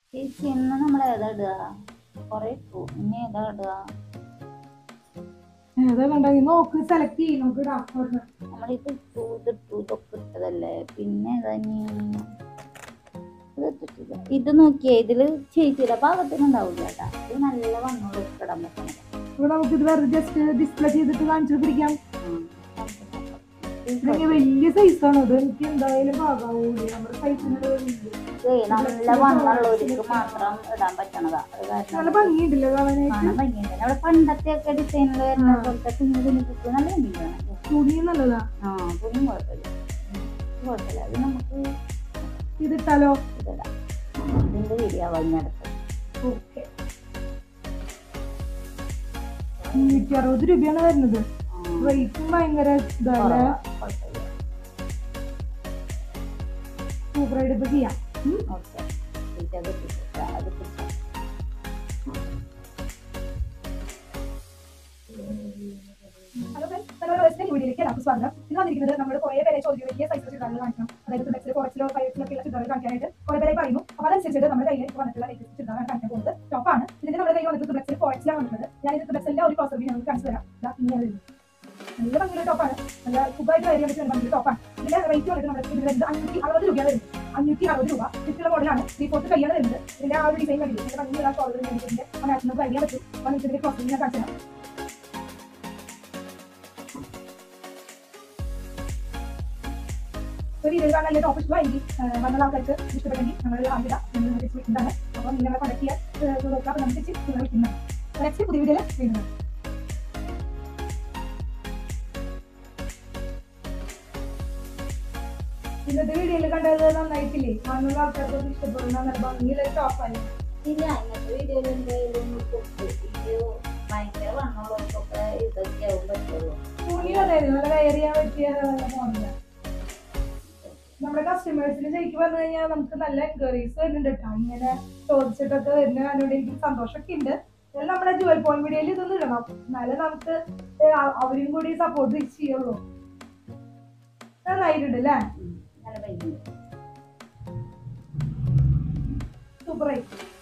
ചേച്ചി ഇന്ന് നമ്മൾ ഏതാ ഇടുക കൊറേ ഇട്ടു ഇനി ഏതാ ഇടുക ഏതാ കണ്ട നീ നോക്ക് സെലക്ട് ചെയ്യും നമുക്ക് ഇടാം ഒരെണ്ണം. നമ്മളിത് ഇട്ടു ഇത് ഇട്ടു ഇതൊക്കെ ഇട്ടതല്ലേ പിന്നെ ഏതാ ഇനി ഇത് ഇട്ടിട്ടില്ല ഇത് നോക്കിയേ ഇതില് ചേച്ചിയുടെ ഭാഗത്തിനുണ്ടാവില്ല കേട്ടാ ഇത് നല്ല വണ്ണുള്ള ഇടാൻ പറ്റണം ഇവിടെ നമുക്ക് ഇത് വെറുതെ ജസ്റ്റ് ഡിസ്പ്ലേ ചെയ്തിട്ട് കാണിച്ചു പിടിക്കാം ഇത് ഇതെങ്കിൽ വലിയ സൈസാണ് അത് എനിക്ക് എന്തായാലും പാകാവൂല നമ്മുടെ സൈസിനുള്ള വലിയ നല്ല വണ്ണുള്ളവർക്ക് മാത്രം ഇടാൻ പറ്റണതാ അത് നല്ല കാരണം ഭംഗിയുണ്ടല്ലോ കാണാനായിട്ട് കാണാൻ ഭംഗിയുണ്ട് നമ്മുടെ പണ്ടത്തെ ഒക്കെ ഡിസൈനിൽ വരുന്ന പോലത്തെ കുഞ്ഞു കുഞ്ഞു കുട്ടി നല്ല ഭംഗിയാണ് തുണി നല്ലതാ ആ തുണിയും കുഴപ്പമില്ല ഇത് കുഴപ്പമില്ല അത് നമുക്ക് ഇതിട്ടാലോ ഇതിടാം ഇതിന്റെ വീഡിയോ വൈകുന്നേരത്ത് ഓക്കെ മുന്നൂറ്റി അറുപത് രൂപയാണ് വരുന്നത് റേറ്റും ഭയങ്കര ഇതല്ലേ കുഴപ്പമില്ല സൂപ്പറായിട്ട് ഇപ്പൊ ചെയ്യാം ഉം. ഓക്കെ അത് കിട്ടില്ല അത് കിട്ടില്ല ഹലോ ഫ്രണ്ട്സ് നമ്മുടെ ഫസ്റ്റ് വീഡിയോയിലേക്ക് എല്ലാവർക്കും സ്വാഗതം ഇന്ന് വന്നിരിക്കുന്നത് നമ്മൾ കുറേ പേരെ ചോദിക്കും വലിയ സൈസ് ചുരിദാറുകൾ കാണിക്കണം അതായത് തുളസിൽ കുറച്ചിലോ ഫൈവ്സിലൊക്കെ ഉള്ള ചുരിദാറുകൾ കാണിക്കാനായിട്ട് കുറേ പേരെ പറയുന്നു അപ്പോൾ അതനുസരിച്ചിട്ട് നമ്മുടെ കയ്യിലേക്ക് വന്നിട്ടുള്ള ലേറ്റസ്റ്റ് ചുരിദാറാണ് കാണിക്കാൻ പോകുന്നത് ടോപ്പാണ് ഇതിന്റെ നമ്മുടെ കയ്യിൽ വന്നിട്ട് തുളസിൽ ഫോറക്സിലാണ് വന്നിട്ടുള്ളത് ഞാൻ ഇത് തുളസിന്റെ ഒരു ക്ലോസ് റിവ്യൂ നമുക്ക് കാണിച്ചു തരാം ഇതാ ഇങ്ങനെ വരുന്നു നല്ല ഭംഗിയുള്ള ടോപ്പാണ് നല്ല സുഖമായിട്ട് വരിക പറ്റുന്ന ഭംഗിയുള്ള ടോപ്പാണ് ഇതിന്റെ റേറ്റ് വന്നിട്ട് നമ്മുടെ ഇതിന് വരുന്നത് അഞ്ഞൂറ്റി അറുപത് രൂപയാണ് വരുന്നത് അഞ്ഞൂറ്റി അറുപത് രൂപ ചുറ്റുള്ള മോഡലാണ് ത്രീ ഫോർത്ത് കയ്യാണ് വരുന്നത് ഇതിന്റെ ആ ഒരു ഡിസൈൻ കണ്ടില്ല ഇതിന്റെ ഭംഗിയുള്ള ഷോൾഡർ ഇതിന്റെ ആ മാച്ച് നമുക്ക് അറിയാൻ പറ്റും അപ്പോൾ ഇതിന്റെ ക്ലോസ് റിവ്യൂ ഞാൻ കാണിച്ചു തരാം ഒരു വീഡിയോ കാണാൻ നല്ല ടോപ്പ് ഇഷ്ടമായിരിക്കും വന്ന ആൾക്കാർക്ക് ഇഷ്ടപ്പെട്ടെങ്കിൽ നമ്മൾ ആദ്യം വിളിക്കുന്നതാണ് അപ്പോൾ നിങ്ങളെ കോൺടാക്ട് ചെയ്യാൻ നോക്കാം അപ്പോൾ നമുക്ക് നിങ്ങൾ വിളിക്കുന്നതാണ് നെക്സ്റ്റ് പുതിയ വീഡിയോയിൽ വീണ്ടും ഇന്നത്തെ വീഡിയോയിൽ കണ്ടത് നന്നായിട്ടില്ലേ വന്നുള്ള ആൾക്കാർക്ക് ഇഷ്ടപ്പെടുന്ന നല്ല ഭംഗിയുള്ള ടോപ്പല്ലേ ഇല്ല ഇങ്ങനത്തെ വീഡിയോയിൽ എന്തായാലും വീഡിയോ ഭയങ്കര വണ്ണുള്ളവർക്കൊക്കെ ഇതൊക്കെ ആവും പറ്റുള്ളൂ തുണി അതായത് നല്ല വെയർ ചെയ്യാൻ പറ്റിയ നല്ല മോഡലാണ് നമ്മുടെ കസ്റ്റമേഴ്സിന് ശരിക്കും പറഞ്ഞു കഴിഞ്ഞാൽ നമുക്ക് നല്ല എൻക്വയറീസ് വരുന്നുണ്ട് കേട്ടോ ഇങ്ങനെ ചോദിച്ചിട്ടൊക്കെ വരുന്ന അതിനോട് എനിക്ക് സന്തോഷമൊക്കെ ഉണ്ട് എന്നാലും നമ്മുടെ ജുവൽ പോയിന്റ് മീഡിയയിൽ ഇതൊന്നും ഇടണം എന്നാലേ നമുക്ക് ഏ, അ- അവരും കൂടി സപ്പോർട്ട് ചെയ്യുള്ളൂ നന്നായിട്ടുണ്ട് അല്ലേ നല്ല ഭംഗിയുണ്ട് സൂപ്പറായി